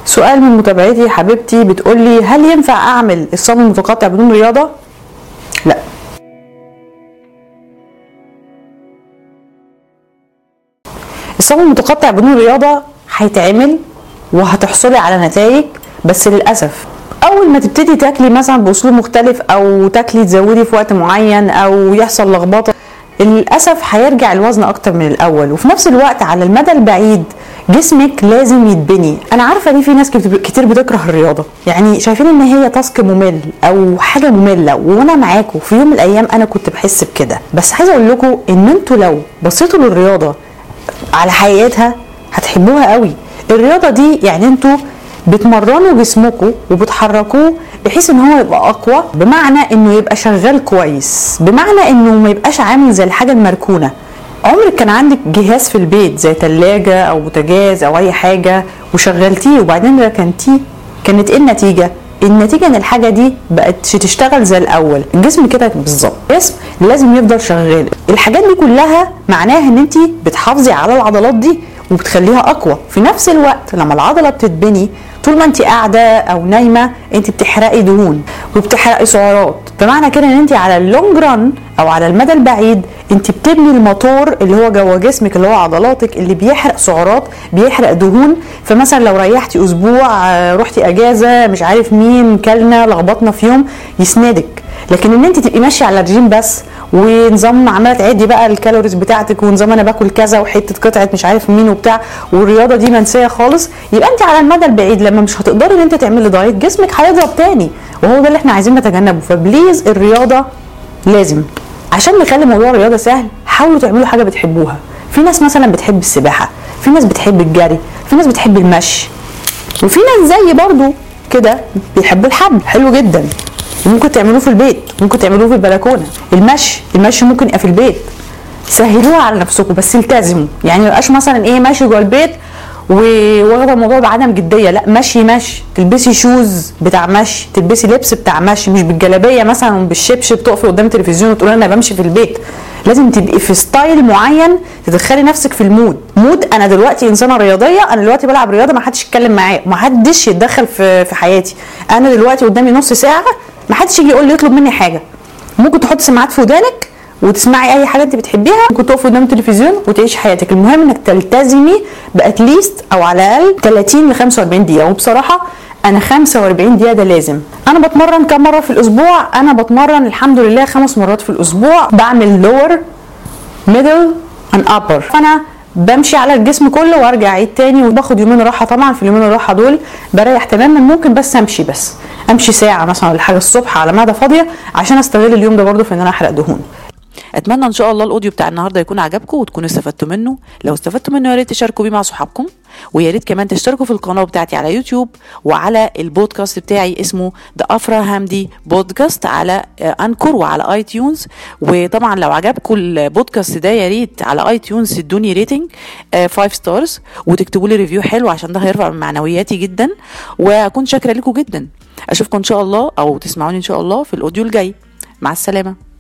سؤال من متابعتي حبيبتي بتقول لي هل ينفع اعمل الصوم المتقطع بدون رياضه لا الصوم المتقطع بدون رياضه هيتعمل وهتحصلي على نتائج بس للاسف اول ما تبتدي تاكلي مثلا باسلوب مختلف او تاكلي تزودي في وقت معين او يحصل لخبطه للاسف هيرجع الوزن اكتر من الاول وفي نفس الوقت على المدى البعيد جسمك لازم يتبني انا عارفه ان في ناس كت- كتير بتكره الرياضه يعني شايفين ان هي تاسك ممل او حاجه ممله وانا معاكم في يوم من الايام انا كنت بحس بكده بس عايزه اقول لكم ان انتوا لو بصيتوا للرياضه على حقيقتها هتحبوها قوي الرياضه دي يعني انتوا بتمرنوا جسمكم وبتحركوه بحيث ان هو يبقى اقوى بمعنى انه يبقى شغال كويس بمعنى انه ما يبقاش عامل زي الحاجه المركونه عمرك كان عندك جهاز في البيت زي تلاجة او بوتاجاز او اي حاجه وشغلتيه وبعدين ركنتيه كانت ايه النتيجه النتيجه ان الحاجه دي بقت تشتغل زي الاول الجسم كده بالظبط الجسم لازم يفضل شغال الحاجات دي كلها معناها ان انت بتحافظي على العضلات دي وبتخليها اقوى في نفس الوقت لما العضله بتتبني طول ما انت قاعده او نايمه انت بتحرقي دهون وبتحرقي سعرات بمعنى كده ان انت على اللونج ران او على المدى البعيد انت بتبني الموتور اللي هو جوه جسمك اللي هو عضلاتك اللي بيحرق سعرات بيحرق دهون فمثلا لو ريحتي اسبوع آه، رحتي اجازه مش عارف مين كلنا لخبطنا في يوم يسندك لكن ان انت تبقي ماشيه على رجيم بس ونظام عماله تعدي بقى الكالوريز بتاعتك ونظام انا باكل كذا وحته قطعه مش عارف مين وبتاع والرياضه دي منسيه خالص يبقى انت على المدى البعيد لما مش هتقدري ان انت تعملي دايت جسمك هيضرب تاني وهو ده اللي احنا عايزين نتجنبه فبليز الرياضه لازم عشان نخلي موضوع الرياضه سهل حاولوا تعملوا حاجه بتحبوها في ناس مثلا بتحب السباحه في ناس بتحب الجري في ناس بتحب المشي وفي ناس زي برضو كده بيحبوا الحبل حلو جدا وممكن تعملوه في البيت ممكن تعملوه في البلكونه المشي المشي ممكن يبقى في البيت سهلوها على نفسكم بس التزموا يعني ما يبقاش مثلا ايه ماشي جوه البيت وواخده الموضوع بعدم جديه لا مشي مشي تلبسي شوز بتاع مشي تلبسي لبس بتاع مشي مش بالجلابيه مثلا وبالشبشب تقفي قدام التلفزيون وتقولي انا بمشي في البيت لازم تبقي في ستايل معين تدخلي نفسك في المود مود انا دلوقتي انسانه رياضيه انا دلوقتي بلعب رياضه ما حدش يتكلم معايا ما حدش يتدخل في في حياتي انا دلوقتي قدامي نص ساعه ما حدش يجي يقول لي يطلب مني حاجه ممكن تحط سماعات في ودانك وتسمعي اي حاجه انت بتحبيها ممكن تقفي قدام التلفزيون وتعيشي حياتك المهم انك تلتزمي باتليست او على الاقل 30 ل 45 دقيقه وبصراحه انا 45 دقيقه ده لازم انا بتمرن كم مره في الاسبوع انا بتمرن الحمد لله خمس مرات في الاسبوع بعمل لور ميدل ان ابر فانا بمشي على الجسم كله وارجع اعيد تاني وباخد يومين راحه طبعا في اليومين الراحه دول بريح تماما ممكن بس امشي بس امشي ساعه مثلا ولا حاجه الصبح على معده فاضيه عشان استغل اليوم ده برضو في ان انا احرق دهون اتمنى ان شاء الله الاوديو بتاع النهارده يكون عجبكم وتكونوا استفدتوا منه لو استفدتوا منه يا ريت تشاركوا بيه مع صحابكم ويا ريت كمان تشتركوا في القناه بتاعتي على يوتيوب وعلى البودكاست بتاعي اسمه ذا افرا هامدي بودكاست على آه، انكور وعلى اي تيونز وطبعا لو عجبكم البودكاست ده يا ريت على اي تيونز تدوني ريتنج 5 ستارز وتكتبوا لي ريفيو حلو عشان ده هيرفع من معنوياتي جدا واكون شاكره لكم جدا اشوفكم ان شاء الله او تسمعوني ان شاء الله في الاوديو الجاي مع السلامه